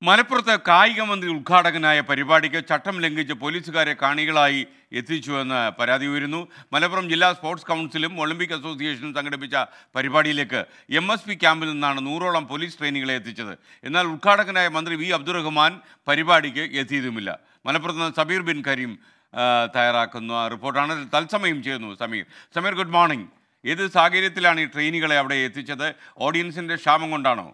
മലപ്പുറത്ത് കായിക മന്ത്രി ഉദ്ഘാടകനായ പരിപാടിക്ക് ചട്ടം ലംഘിച്ച് പോലീസുകാരെ കാണികളായി എത്തിച്ചുവെന്ന് പരാതി ഉയരുന്നു മലപ്പുറം ജില്ലാ സ്പോർട്സ് കൗൺസിലും ഒളിമ്പിക് അസോസിയേഷനും സംഘടിപ്പിച്ച പരിപാടിയിലേക്ക് എം എസ് പി ക്യാമ്പിൽ നിന്നാണ് നൂറോളം പോലീസ് ട്രെയിനികളെ എത്തിച്ചത് എന്നാൽ ഉദ്ഘാടകനായ മന്ത്രി വി അബ്ദുറഹ്മാൻ പരിപാടിക്ക് എത്തിയതുമില്ല മലപ്പുറത്ത് നിന്ന് സബീർ ബിൻ കരീം ആ, തയ്യാറാക്കുന്ന റിപ്പോർട്ടാണ് തത്സമയം ചെയ്യുന്നു സമീർ സമീർ ഗുഡ് മോർണിംഗ് ഏത് സാഹചര്യത്തിലാണ് ഈ ട്രെയിനുകളെ അവിടെ എത്തിച്ചത് ഓഡിയൻസിൻ്റെ ക്ഷാമം കൊണ്ടാണോ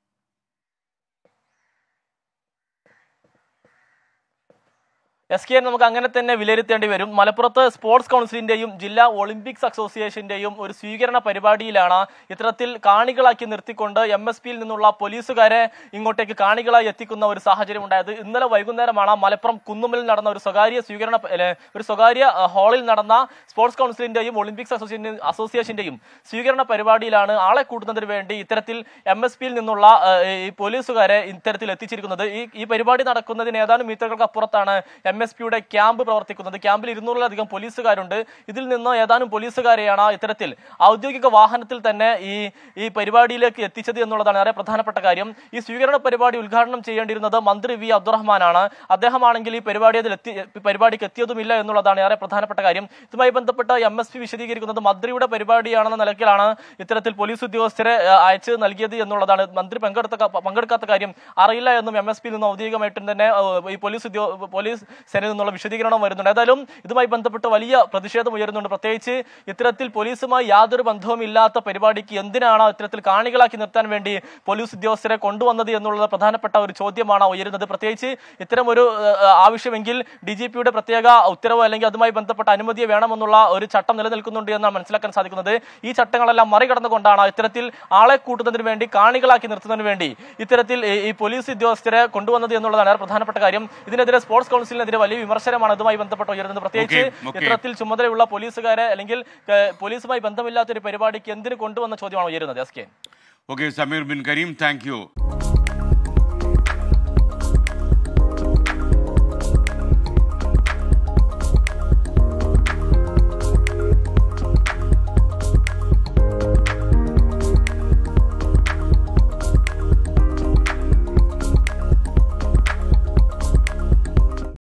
എസ് കെ നമുക്ക് അങ്ങനെ തന്നെ വിലയിരുത്തേണ്ടി വരും മലപ്പുറത്ത് സ്പോർട്സ് കൗൺസിലിന്റെയും ജില്ലാ ഒളിമ്പിക്സ് അസോസിയേഷന്റെയും ഒരു സ്വീകരണ പരിപാടിയിലാണ് ഇത്തരത്തിൽ കാണികളാക്കി നിർത്തിക്കൊണ്ട് എം എസ് പിയിൽ നിന്നുള്ള പോലീസുകാരെ ഇങ്ങോട്ടേക്ക് കാണികളായി എത്തിക്കുന്ന ഒരു സാഹചര്യം ഉണ്ടായത് ഇന്നലെ വൈകുന്നേരമാണ് മലപ്പുറം കുന്നുമ്മലിൽ നടന്ന ഒരു സ്വകാര്യ സ്വീകരണ അല്ലെ, ഒരു സ്വകാര്യ അഹ്, ഹാളിൽ നടന്ന സ്പോർട്സ് കൗൺസിലിന്റെയും ഒളിമ്പിക്സ് അസോസിയേഷൻ അസോസിയേഷന്റെയും സ്വീകരണ പരിപാടിയിലാണ് ആളെ കൂട്ടുന്നതിന് വേണ്ടി ഇത്തരത്തിൽ എം എസ് പിയിൽ നിന്നുള്ള അഹ്, ഈ പോലീസുകാരെ ഇത്തരത്തിൽ എത്തിച്ചിരിക്കുന്നത് ഈ ഈ പരിപാടി നടക്കുന്നതിന് ഏതാനും മീറ്ററുകൾക്ക് അപ്പുറത്താണ് എം എസ് പിയുടെ ക്യാമ്പ് പ്രവർത്തിക്കുന്നത് ക്യാമ്പിൽ ഇരുന്നൂറിലധികം പോലീസുകാരുണ്ട് ഇതിൽ നിന്ന് ഏതാനും പോലീസുകാരെയാണ് ഇത്തരത്തിൽ ഔദ്യോഗിക വാഹനത്തിൽ തന്നെ ഈ ഈ പരിപാടിയിലേക്ക് എത്തിച്ചത് എന്നുള്ളതാണ് ഏറെ പ്രധാനപ്പെട്ട കാര്യം ഈ സ്വീകരണ പരിപാടി ഉദ്ഘാടനം ചെയ്യേണ്ടിയിരുന്നത് മന്ത്രി വി അബ്ദുറഹ്മാനാണ് അദ്ദേഹമാണെങ്കിൽ ഈ പരിപാടി അതിൽ എത്തി ഈ പരിപാടിക്ക് എത്തിയതുമില്ല എന്നുള്ളതാണ് ഏറെ പ്രധാനപ്പെട്ട കാര്യം ഇതുമായി ബന്ധപ്പെട്ട് എം എസ് പി വിശദീകരിക്കുന്നത് മന്ത്രിയുടെ പരിപാടിയാണെന്ന നിലയ്ക്കിലാണ് ഇത്തരത്തിൽ പോലീസ് ഉദ്യോഗസ്ഥരെ ഏഹ്, അയച്ച് നൽകിയത് എന്നുള്ളതാണ് മന്ത്രി പങ്കെടുത്ത ക- പങ്കെടുക്കാത്ത കാര്യം അറിയില്ല എന്നും എം എസ് പി നിന്ന് ഔദ്യോഗികമായിട്ടും തന്നെ ഏഹ്, ഈ പോലീസ് ഉദ്യോ പോലീസ് സേനയിൽ നിന്നുള്ള വിശദീകരണം വരുന്നുണ്ട് ഏതായാലും ഇതുമായി ബന്ധപ്പെട്ട് വലിയ പ്രതിഷേധം ഉയരുന്നുണ്ട് പ്രത്യേകിച്ച് ഇത്തരത്തിൽ പോലീസുമായി യാതൊരു ബന്ധവും ഇല്ലാത്ത പരിപാടിക്ക് എന്തിനാണ് ഇത്തരത്തിൽ കാണികളാക്കി നിർത്താൻ വേണ്ടി പോലീസ് ഉദ്യോഗസ്ഥരെ കൊണ്ടുവന്നത് എന്നുള്ളത് പ്രധാനപ്പെട്ട ഒരു ചോദ്യമാണ് ഉയരുന്നത് പ്രത്യേകിച്ച് ഇത്തരം ഒരു ഏഹ്, ആവശ്യമെങ്കിൽ ഡി ജി പിയുടെ പ്രത്യേക ഉത്തരവ് അല്ലെങ്കിൽ അതുമായി ബന്ധപ്പെട്ട അനുമതി വേണമെന്നുള്ള ഒരു ചട്ടം നിലനിൽക്കുന്നുണ്ട് എന്നാണ് മനസ്സിലാക്കാൻ സാധിക്കുന്നത് ഈ ചട്ടങ്ങളെല്ലാം മറികടന്നുകൊണ്ടാണ് ഇത്തരത്തിൽ ആളെ കൂട്ടുന്നതിന് വേണ്ടി കാണികളാക്കി നിർത്തുന്നതിന് വേണ്ടി ഇത്തരത്തിൽ ഈ- ഈ പോലീസ് ഉദ്യോഗസ്ഥരെ കൊണ്ടുവന്നത് എന്നുള്ളതാണ് ഏറെ പ്രധാനപ്പെട്ട കാര്യം ഇതിനെതിരെ സ്പോർട്സ് കൗൺസിലിനെതിരെ വലിയ വിമർശനമാണ് ഇതുമായി ബന്ധപ്പെട്ട് ഉയരുന്നത് പ്രത്യേകിച്ച് Okay, okay. ഇത്തരത്തിൽ ചുമതലയുള്ള പോലീസുകാരെ അല്ലെങ്കിൽ ഏഹ്, പോലീസുമായി ബന്ധമില്ലാത്ത ഒരു പരിപാടിക്ക് എന്തിനു കൊണ്ടുവന്ന ചോദ്യമാണ് ഉയരുന്നത് S K okay Sameer bin Kareem thank U